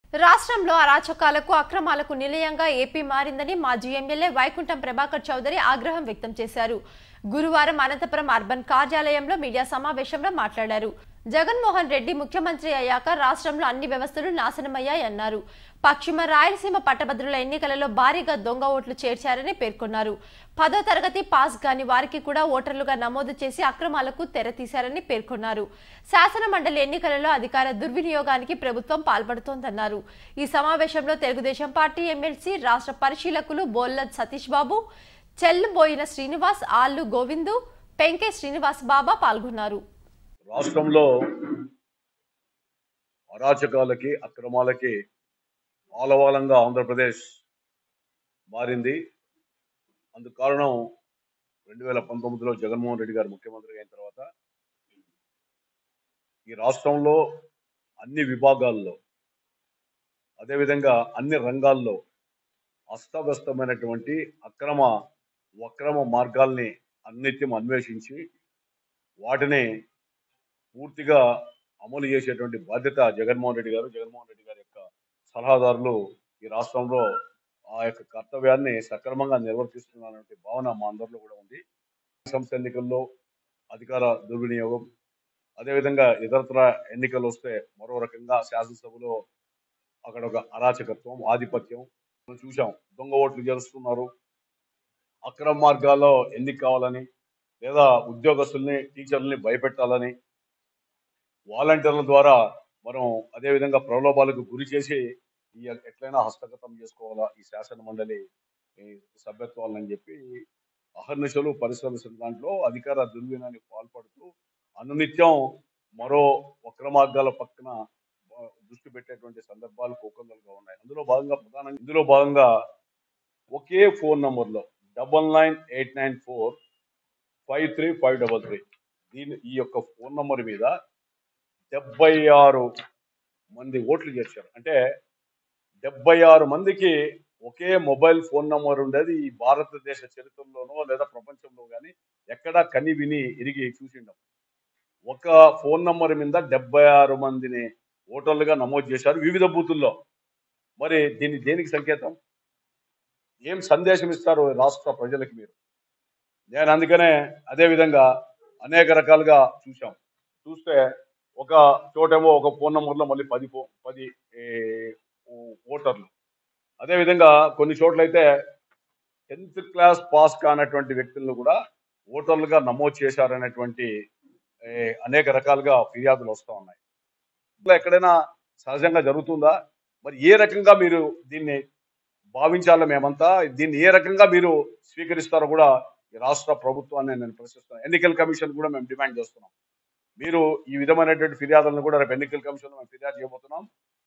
రాష్ట్రంలో అరాచకాలకు అక్రమాలకు నిలయంగా ఏపీ మారిందని మాజీ ఎమ్మెల్యే వైకుంఠం ప్రభాకర్ చౌదరి ఆగ్రహం వ్యక్తం చేశారు గురువారం అనంతపురం అర్బన్ కార్యాలయంలో మీడియా సమావేశంలో మాట్లాడారు జగన్మోహన్ రెడ్డి ముఖ్యమంత్రి అయ్యాక రాష్ట్రంలో అన్ని వ్యవస్థలు నాశనమయ్యాయన్నారు పశ్చిమ రాయలసీమ పట్టభద్రుల ఎన్నికలలో భారీగా దొంగ ఓట్లు చేర్చారని పేర్కొన్నారు పదో తరగతి పాస్ కాని వారికి కూడా ఓటర్లుగా నమోదు చేసి అక్రమాలకు తెరతీశారని పేర్కొన్నారు శాసన మండలి ఎన్నికలలో అధికార దుర్వినియోగానికి ప్రభుత్వం పాల్పడుతోందన్నారు ఈ సమావేశంలో తెలుగుదేశం పార్టీ ఎమ్మెల్సీ రాష్ట్ర పరిశీలకులు బోల్ల సతీష్ బాబు చెల్లుబోయిన శ్రీనివాస్ ఆళ్లు గోవిందు పెంకే శ్రీనివాస్ బాబా పాల్గొన్నారు రాష్ట్రంలో అరాచకాలకి అక్రమాలకి ఆలవాలంగా ఆంధ్రప్రదేశ్ మారింది అందుకు కారణం రెండు వేల పంతొమ్మిదిలో జగన్మోహన్ రెడ్డి గారు ముఖ్యమంత్రి అయిన తర్వాత ఈ రాష్ట్రంలో అన్ని విభాగాల్లో అదేవిధంగా అన్ని రంగాల్లో అస్తవ్యస్తమైనటువంటి అక్రమ వక్రమ మార్గాల్ని అన్నిత్యం అన్వేషించి వాటిని పూర్తిగా అమలు చేసేటువంటి బాధ్యత జగన్మోహన్ రెడ్డి గారు జగన్మోహన్ రెడ్డి గారి యొక్క సలహాదారులు ఈ రాష్ట్రంలో ఆ యొక్క కర్తవ్యాన్ని సక్రమంగా నిర్వర్తిస్తున్నారనే భావన మా అందరిలో కూడా ఉంది సంస్థ ఎన్నికల్లో అధికార దుర్వినియోగం అదేవిధంగా ఇతరత్ర ఎన్నికలు వస్తే మరో రకంగా శాసనసభలో అక్కడ ఒక అరాచకత్వం ఆధిపత్యం మనం చూసాం దొంగ ఓట్లు చేస్తున్నారు అక్రమ మార్గాల్లో ఎన్నిక కావాలని లేదా ఉద్యోగస్తుల్ని టీచర్లని భయపెట్టాలని వాలంటీర్ల ద్వారా మనం అదేవిధంగా ప్రలోభాలకు గురి చేసి ఈ ఎట్లయినా హస్తగతం చేసుకోవాలా ఈ శాసన మండలి ఈ సభ్యత్వాలని చెప్పి అహర్నిశలు పరిశ్రమిస్తున్న దాంట్లో అధికార దుర్వినియోగానికి పాల్పడుతూ అనునిత్యం మరో వక్ర మార్గాల పక్కన ఆ, దృష్టి పెట్టేటువంటి సందర్భాలు కోకొందలుగా ఉన్నాయి అందులో భాగంగా ప్రధానంగా ఇందులో భాగంగా ఒకే ఫోన్ నంబర్లో double nine eight nine four five three five double three దీని ఈ యొక్క ఫోన్ నంబర్ మీద డెబ్బై ఆరు మంది ఓట్లు చేశారు అంటే డెబ్బై ఆరు మందికి ఒకే మొబైల్ ఫోన్ నంబర్ ఉండేది ఈ భారతదేశ చరిత్రలోనో లేదా ప్రపంచంలో కానీ ఎక్కడా కని విని ఇరిగి చూసిండం ఒక ఫోన్ నంబర్ మీద డెబ్బై ఆరు మందిని ఓటర్లుగా నమోదు చేశారు వివిధ బూతుల్లో మరి దీన్ని దేనికి సంకేతం ఏం సందేశం ఇస్తారు రాష్ట్ర ప్రజలకి మీరు నేను అందుకనే అదే విధంగా అనేక రకాలుగా చూసాం చూస్తే ఒక చోటేమో ఒక ఫోన్ నెంబర్లో మళ్ళీ పది ఫో పది ఏ, ఓ- ఓటర్లు అదేవిధంగా కొన్ని చోట్ల అయితే టెన్త్ క్లాస్ పాస్ కానటువంటి వ్యక్తులను కూడా ఓటర్లుగా నమోదు చేశారనేటువంటి ఏ, అనేక రకాలుగా ఫిర్యాదులు వస్తూ ఉన్నాయి ఇట్లా ఎక్కడైనా సహజంగా జరుగుతుందా మరి ఏ రకంగా మీరు దీన్ని భావించాలో మేమంతా దీన్ని ఏ రకంగా మీరు స్వీకరిస్తారో కూడా ఈ రాష్ట్ర ప్రభుత్వాన్ని నేను ప్రశ్నిస్తున్నాను ఎన్నికల కమిషన్ కూడా మేము డిమాండ్ చేస్తున్నాం మీరు ఈ విధమైనటువంటి ఫిర్యాదులను కూడా రేపు ఎన్నికల కమిషన్ మేము ఫిర్యాదు చేయబోతున్నాం